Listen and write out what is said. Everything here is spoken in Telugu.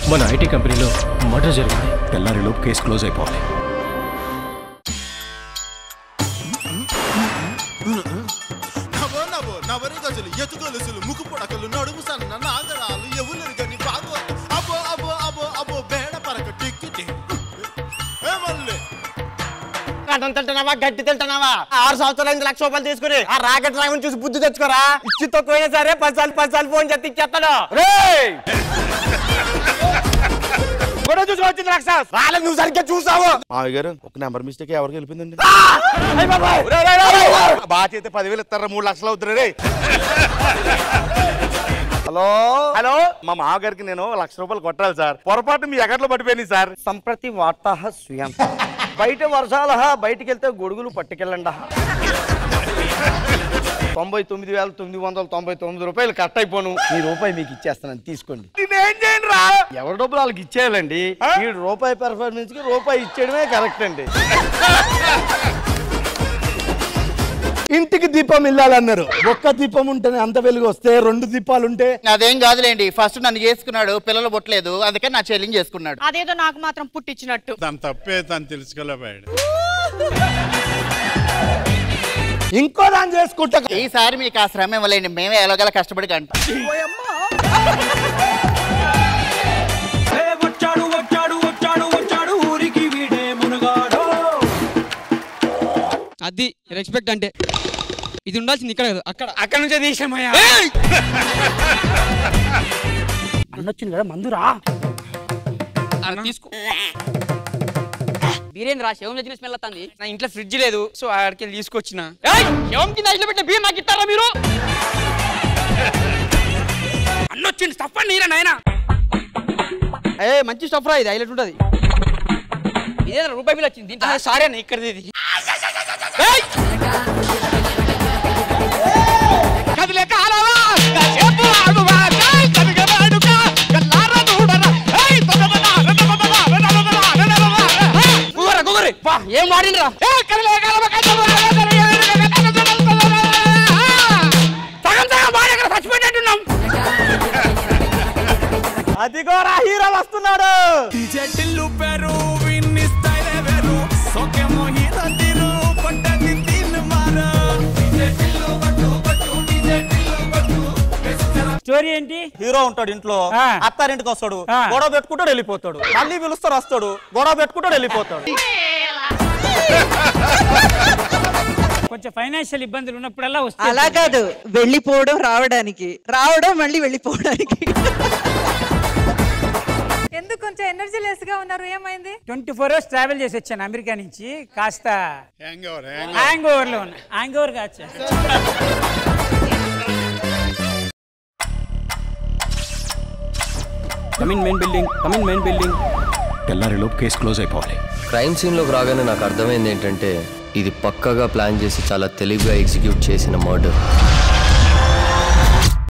మన ఐటీ కంపెనీలో మర్డర్ జరిగింది తెల్లారిలోపు కేసు క్లోజ్ అయిపోవాలి నవో నవో నవరి గజలు ఎత్తు గొలుసులు ముక్కు పొడకలు నడుము సన్న నాగరాలు ఎవరు గని బాగు అబో అబో అబో అబో బేడ పరక టిక్కి టిక్ ఏ మళ్ళీ కటం తింటున్నావా గట్టి తింటున్నావా ఆరు సంవత్సరాలు ఎనిమిది లక్ష రూపాయలు తీసుకుని ఆ రాకెట్ డ్రైవర్ చూసి బుద్ధి తెచ్చుకోరా ఇచ్చి తక్కువైనా సరే పది సార్లు పది సార్లు ఫోన్ చేస్తే ఇచ్చేస్తాడు రేయ్! గొడవ చూసి వచ్చింది లక్ష రాలేదు నువ్వు సరిగ్గా చూసావు మావి గారు ఒక నెంబర్ మిస్టేక్ ఎవరికి వెళ్ళిపోయిందండి అయ్ బాబాయ్! రేయ్, రేయ్, రేయ్, రేయ్! బాగా చేస్తే పదివేలు ఇస్తారా మూడు లక్షలు అవుతారు రే హలో హలో మా మామగారికి నేను లక్ష రూపాయలు కొట్టాలి సార్ పొరపాటు మీ ఎకట్లో పడిపోయింది సార్ సంప్రతి వార్తా స్వయం బయట వర్షాల బయటికి వెళ్తే గొడుగులు పట్టుకెళ్ళండి తొంభై తొమ్మిది వేల తొమ్మిది వందల తొంభై తొమ్మిది రూపాయలు కట్ అయిపోను మీ రూపాయి మీకు ఇచ్చేస్తానని తీసుకోండి నేనేం చేయను రా ఎవరి డబ్బులు వాళ్ళకి ఇచ్చేయాలండి ఈ రూపాయి పెర్ఫార్మెన్స్ కి రూపాయి ఇచ్చేయడమే కరెక్ట్ అండి ఇంటికి దీపం ఇల్లాలన్నారు ఒక్క దీపం ఉంటేనే అంత వెలుగు వస్తే రెండు దీపాలు ఉంటే అదేం కాదులేండి ఫస్ట్ నన్ను చేసుకున్నాడు పిల్లలు పుట్టలేదు అందుకని నా చెల్లిని చేసుకున్నాడు అదేదో నాకు మాత్రం పుట్టించినట్టు తను తప్పే తను తెలుసుకోలేపాడు ఇంకో దాన్ని చేసుకుంటా ఈసారి మీకు ఆ శ్రమ ఇవ్వలేండి మేమే ఎలాగలా కష్టపడి కంట వచ్చాడు వచ్చాడు వచ్చాడు వచ్చాడు ఊరికి వీడే మునగాడు అది రెస్పెక్ట్ అంటే ఇది ఉండాల్సింది ఇక్కడ కాదు అక్కడ అక్కడ నుంచే తీసామయ్యా అన్నొచ్చింది కదా మందురా తీసుకో బీరేంద్ర శవం తెచ్చిన స్మెల్ వస్తుంది నా ఇంట్లో ఫ్రిడ్జ్ లేదు సో ఆడికి వెళ్ళి తీసుకొచ్చిన ఏయ్! శవం కింద ఇట్లా పెట్టిన బీర్ నాకు ఇస్తారా మీరు అన్నొచ్చింది స్టఫ్ అండి నీరా నాయన ఏ మంచి స్టఫ్ రా ఇది హైలైట్ ఉంటుంది ఇదేనా రూపాయి బిల్ వచ్చింది దీంట్లో సారీ అన్న ఇక్కడ ఇది ఏయ్! కదిలే కాలవా కాసేపు ఆగువా కాయ్ కదిగే వాడుక కల్లార దూడరా ఏయ్ తొగబడా రదబడా రదబడా రదబడా గుగర గుగరి పా ఏం వాడినరా ఏ కదిలే కాలవా కాసేపు సగం సగం వాడి అక్కడ చచ్చిపోయినట్టున్నాం అదిగోరా హీరో వస్తున్నాడు చెట్టిల్లు పెరు విన్ని స్టైల్ వేరు సోకేమో హీరో తీరు పట్టది తిన్ మారు స్టోరీ ఏంటి హీరో ఉంటాడు ఇంట్లో అత్తారింటికి వస్తాడు గొడవ పెట్టుకుంటాడు వెళ్ళిపోతాడు మళ్ళీ పిలుస్తారు వస్తాడు గొడవ పెట్టుకుంటాడు వెళ్ళిపోతాడు కొంచెం ఫైనాన్షియల్ ఇబ్బందులు ఉన్నప్పుడల్లా వస్తాయి అలా కాదు వెళ్ళిపోవడం రావడానికి రావడం మళ్ళీ వెళ్ళిపోవడానికి ఎందుకు కొంచెం ఎనర్జీ లెస్ గా ఉన్నారు ఏమైంది ట్వంటీ ఫోర్ అవర్స్ ట్రావెల్ చేసి వచ్చాను అమెరికా నుంచి కాస్త హ్యాంగ్ ఓవర్ హ్యాంగ్ ఓవర్ లో ఉన్నా హ్యాంగ్ ఓవర్ కాదు come in main building come in main building తెల్లారిలోపు కేసు క్లోజ్ అయిపోవాలి క్రైమ్ సీన్లోకి రాగానే నాకు అర్థమైంది ఏంటంటే ఇది పక్కగా ప్లాన్ చేసి చాలా తెలివిగా ఎగ్జిక్యూట్ చేసిన మర్డర్